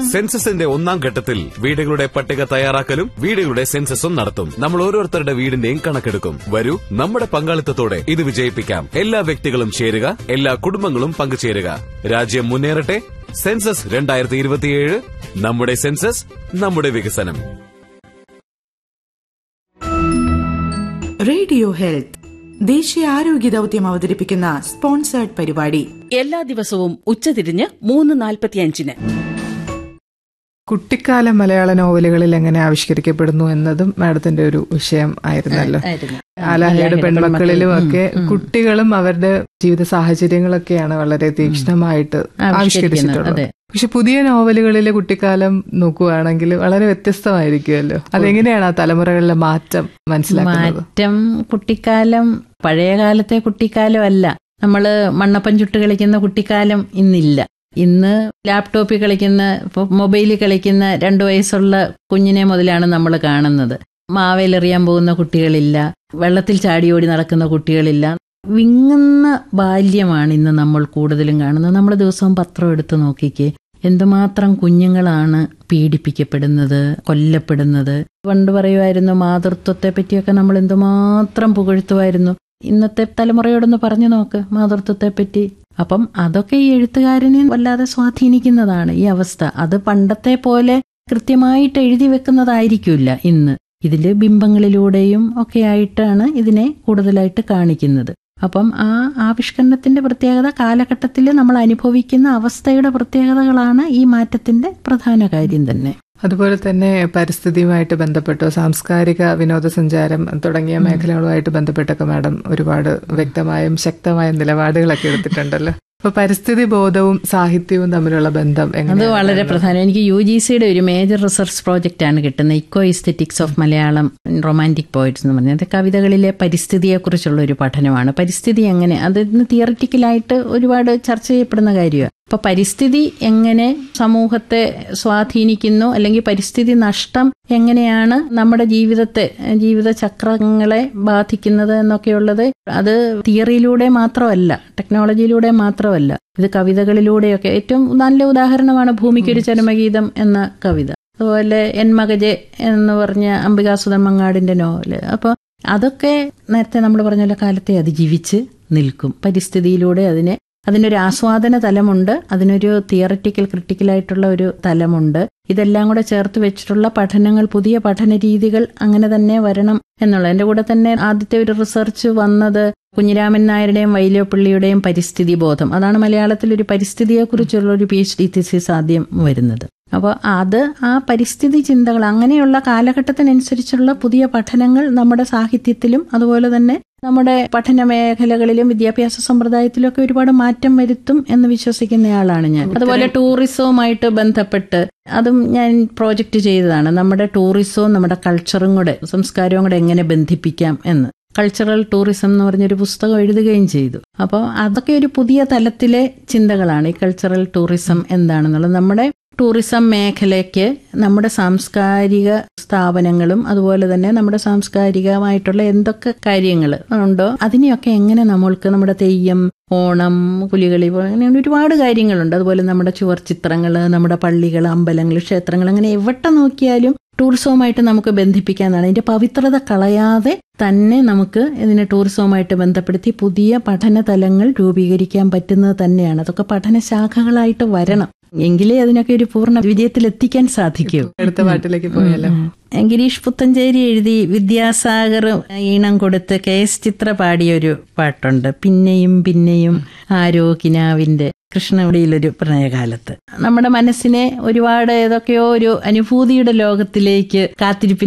സെൻസസിന്റെ ഒന്നാം ഘട്ടത്തിൽ വീടുകളുടെ പട്ടിക തയ്യാറാക്കലും വീടുകളുടെ സെൻസസും നടത്തും നമ്മൾ ഓരോരുത്തരുടെ വീടിന്റെയും കണക്കെടുക്കും വരൂ നമ്മുടെ പങ്കാളിത്തത്തോടെ ഇത് വിജയിപ്പിക്കാം എല്ലാ വ്യക്തികളും ചേരുക എല്ലാ കുടുംബങ്ങളും പങ്കുചേരുക രാജ്യം മുന്നേറട്ടെ സെൻസസ് രണ്ടായിരത്തി ഇരുപത്തിയേഴ് നമ്മുടെ സെൻസസ് നമ്മുടെ വികസനം റേഡിയോ ഹെൽത്ത് ദേശീയ ആരോഗ്യ ദൌത്യം അവതരിപ്പിക്കുന്ന സ്പോൺസേർഡ് പരിപാടി എല്ലാ ദിവസവും ഉച്ചതിരിഞ്ഞ് മൂന്ന് നാൽപ്പത്തിയഞ്ചിന് കുട്ടിക്കാല മലയാള നോവലുകളിൽ എങ്ങനെ ആവിഷ്കരിക്കപ്പെടുന്നു എന്നതും മാഡത്തിന്റെ ഒരു വിഷയം ആയിരുന്നല്ലോ ആയിരുന്നു. ആലാഹയുടെ ആലാഹയുടെ പെൺമക്കളിലും ഒക്കെ ഉം, ഉം. കുട്ടികളും അവരുടെ ജീവിത സാഹചര്യങ്ങളൊക്കെയാണ് വളരെ തീക്ഷ്ണമായിട്ട് ആവിഷ്കരിച്ചിട്ടുള്ളത് അതെ പക്ഷെ പുതിയ നോവലുകളിലെ കുട്ടിക്കാലം നോക്കുകയാണെങ്കിൽ വളരെ വ്യത്യസ്തമായിരിക്കുമല്ലോ അതെങ്ങനെയാണ് ആ തലമുറകളിലെ മാറ്റം മനസ്സിലാക്കുന്നത് മാറ്റം കുട്ടിക്കാലം പഴയ കാലത്തെ കുട്ടിക്കാലം അല്ല നമ്മള് മണ്ണപ്പം ചുട്ട് കളിക്കുന്ന കുട്ടിക്കാലം ഇന്നില്ല ഇന്ന് ലാപ്ടോപ്പിൽ കളിക്കുന്ന ഇപ്പൊ മൊബൈലിൽ കളിക്കുന്ന രണ്ടു വയസ്സുള്ള കുഞ്ഞിനെ മുതലാണ് നമ്മൾ കാണുന്നത് മാവേലെറിയാൻ പോകുന്ന കുട്ടികളില്ല വെള്ളത്തിൽ ചാടിയോടി നടക്കുന്ന കുട്ടികളില്ല വിങ്ങുന്ന ബാല്യമാണ് ഇന്ന് നമ്മൾ കൂടുതലും കാണുന്നത് നമ്മൾ ദിവസവും പത്രം എടുത്ത് നോക്കിക്കേ എന്തുമാത്രം കുഞ്ഞുങ്ങളാണ് പീഡിപ്പിക്കപ്പെടുന്നത് കൊല്ലപ്പെടുന്നത് പണ്ട് പറയുമായിരുന്നു മാതൃത്വത്തെ പറ്റിയൊക്കെ നമ്മൾ എന്തുമാത്രം പുകഴ്ത്തുമായിരുന്നു ഇന്നത്തെ തലമുറയോടൊന്ന് പറഞ്ഞു നോക്ക് മാതൃത്വത്തെ പറ്റി അപ്പം അതൊക്കെ ഈ എഴുത്തുകാരനെ വല്ലാതെ സ്വാധീനിക്കുന്നതാണ് ഈ അവസ്ഥ അത് പണ്ടത്തെ പോലെ കൃത്യമായിട്ട് എഴുതി വെക്കുന്നതായിരിക്കില്ല ഇന്ന് ഇതില് ബിംബങ്ങളിലൂടെയും ഒക്കെ ആയിട്ടാണ് ഇതിനെ കൂടുതലായിട്ട് കാണിക്കുന്നത് അപ്പം ആ ആവിഷ്കരണത്തിന്റെ പ്രത്യേകത കാലഘട്ടത്തിൽ നമ്മൾ അനുഭവിക്കുന്ന അവസ്ഥയുടെ പ്രത്യേകതകളാണ് ഈ മാറ്റത്തിന്റെ പ്രധാന കാര്യം തന്നെ അതുപോലെ തന്നെ പരിസ്ഥിതിയുമായിട്ട് ബന്ധപ്പെട്ടോ സാംസ്കാരിക വിനോദസഞ്ചാരം തുടങ്ങിയ മേഖലകളുമായിട്ട് ബന്ധപ്പെട്ടൊക്കെ മാഡം ഒരുപാട് വ്യക്തമായും ശക്തമായ നിലപാടുകളൊക്കെ എടുത്തിട്ടുണ്ടല്ലോ അപ്പൊ പരിസ്ഥിതി ബോധവും സാഹിത്യവും തമ്മിലുള്ള ബന്ധം അത് എങ്ങനെയാണ് വളരെ പ്രധാനം എനിക്ക് യു ജി സിയുടെ ഒരു മേജർ റിസർച്ച് പ്രോജക്റ്റ് ആണ് കിട്ടുന്നത് eco aesthetics of Malayalam romantic poets എന്ന് പറഞ്ഞത് കവിതകളിലെ പരിസ്ഥിതിയെക്കുറിച്ചുള്ള ഒരു പഠനമാണ് പരിസ്ഥിതി എങ്ങനെ അത് ഇന്ന് തിയററ്റിക്കലായിട്ട് ഒരുപാട് ചർച്ച ചെയ്യപ്പെടുന്ന കാര്യമാണ് അപ്പൊ പരിസ്ഥിതി എങ്ങനെ സമൂഹത്തെ സ്വാധീനിക്കുന്നു അല്ലെങ്കിൽ പരിസ്ഥിതി നഷ്ടം എങ്ങനെയാണ് നമ്മുടെ ജീവിതത്തെ ജീവിത ചക്രങ്ങളെ ബാധിക്കുന്നത് എന്നൊക്കെയുള്ളത് അത് തിയറിയിലൂടെ മാത്രമല്ല ടെക്നോളജിയിലൂടെ മാത്രമല്ല ഇത് കവിതകളിലൂടെയൊക്കെ ഏറ്റവും നല്ല ഉദാഹരണമാണ് ഭൂമിക്കൊരു ചരമഗീതം എന്ന കവിത അതുപോലെ എൻ മകജെ എന്ന് പറഞ്ഞ അംബികാസുധൻ മങ്ങാടിന്റെ നോവല് അപ്പോൾ അതൊക്കെ നേരത്തെ നമ്മൾ പറഞ്ഞ പോലെ കാലത്തെ അതിജീവിച്ച് നിൽക്കും പരിസ്ഥിതിയിലൂടെ അതിനെ അതിനൊരു ആസ്വാദന തലമുണ്ട് അതിനൊരു തിയററ്റിക്കൽ ക്രിട്ടിക്കലായിട്ടുള്ള ഒരു തലമുണ്ട് ഇതെല്ലാം കൂടെ ചേർത്ത് വെച്ചിട്ടുള്ള പഠനങ്ങൾ പുതിയ പഠന രീതികൾ അങ്ങനെ തന്നെ വരണം എന്നുള്ള എൻ്റെ കൂടെ തന്നെ ആദ്യത്തെ ഒരു റിസർച്ച് വന്നത് കുഞ്ഞിരാമൻ നായരുടെയും വൈലോപ്പിള്ളിയുടെയും പരിസ്ഥിതി ബോധം അതാണ് മലയാളത്തിൽ ഒരു പരിസ്ഥിതിയെക്കുറിച്ചുള്ള ഒരു പി എച്ച് ഡി തിസിസ് ആദ്യം വരുന്നത് അപ്പോൾ അത് ആ പരിസ്ഥിതി ചിന്തകൾ അങ്ങനെയുള്ള കാലഘട്ടത്തിനനുസരിച്ചുള്ള പുതിയ പഠനങ്ങൾ നമ്മുടെ സാഹിത്യത്തിലും അതുപോലെ തന്നെ നമ്മുടെ പഠന മേഖലകളിലും വിദ്യാഭ്യാസ സമ്പ്രദായത്തിലും ഒക്കെ ഒരുപാട് മാറ്റം വരുത്തും എന്ന് വിശ്വസിക്കുന്നയാളാണ് ഞാൻ അതുപോലെ ടൂറിസവുമായിട്ട് ബന്ധപ്പെട്ട് അതും ഞാൻ പ്രോജക്റ്റ് ചെയ്തതാണ് നമ്മുടെ ടൂറിസവും നമ്മുടെ കൾച്ചറും കൂടെ സംസ്കാരവും കൂടെ എങ്ങനെ ബന്ധിപ്പിക്കാം എന്ന് കൾച്ചറൽ ടൂറിസം എന്ന് പറഞ്ഞൊരു പുസ്തകം എഴുതുകയും ചെയ്തു അപ്പോൾ അതൊക്കെ ഒരു പുതിയ തലത്തിലെ ചിന്തകളാണ് ഈ കൾച്ചറൽ ടൂറിസം എന്താണെന്നുള്ളത് നമ്മുടെ ടൂറിസം മേഖലയ്ക്ക് നമ്മുടെ സാംസ്കാരിക സ്ഥാപനങ്ങളും അതുപോലെ തന്നെ നമ്മുടെ സാംസ്കാരികമായിട്ടുള്ള എന്തൊക്കെ കാര്യങ്ങൾ ഉണ്ടോ അതിനെയൊക്കെ എങ്ങനെ നമ്മൾക്ക് നമ്മുടെ തെയ്യം ഓണം പുലികളി പോ- അങ്ങനെ ഒരുപാട് കാര്യങ്ങളുണ്ട് അതുപോലെ നമ്മുടെ ചുവർ ചിത്രങ്ങൾ നമ്മുടെ പള്ളികൾ അമ്പലങ്ങൾ ക്ഷേത്രങ്ങൾ അങ്ങനെ എവിടെ നോക്കിയാലും ടൂറിസവുമായിട്ട് നമുക്ക് ബന്ധിപ്പിക്കാന്നാണ് അതിന്റെ പവിത്രത കളയാതെ തന്നെ നമുക്ക് ഇതിനെ ടൂറിസവുമായിട്ട് ബന്ധപ്പെടുത്തി പുതിയ പഠന തലങ്ങൾ രൂപീകരിക്കാൻ പറ്റുന്നത് തന്നെയാണ് അതൊക്കെ പഠനശാഖകളായിട്ട് വരണം എങ്കിലേ അതിനൊക്കെ ഒരു പൂർണ്ണ വിജയത്തിൽ എത്തിക്കാൻ സാധിക്കൂ അടുത്ത പാട്ടിലേക്ക് പോയാലോ ഗിരീഷ് പുത്തഞ്ചേരി എഴുതി വിദ്യാസാഗർ ഈണം കൊടുത്ത് കെ എസ് ചിത്ര പാടിയൊരു പാട്ടുണ്ട് പിന്നെയും പിന്നെയും ആരോ കിനാവിന്റെ കൃഷ്ണവിടിയിലൊരു പ്രണയകാലത്ത് നമ്മുടെ മനസ്സിനെ ഒരുപാട് ഏതൊക്കെയോ ഒരു അനുഭൂതിയുടെ ലോകത്തിലേക്ക് കാത്തിരിപ്പിന്റെ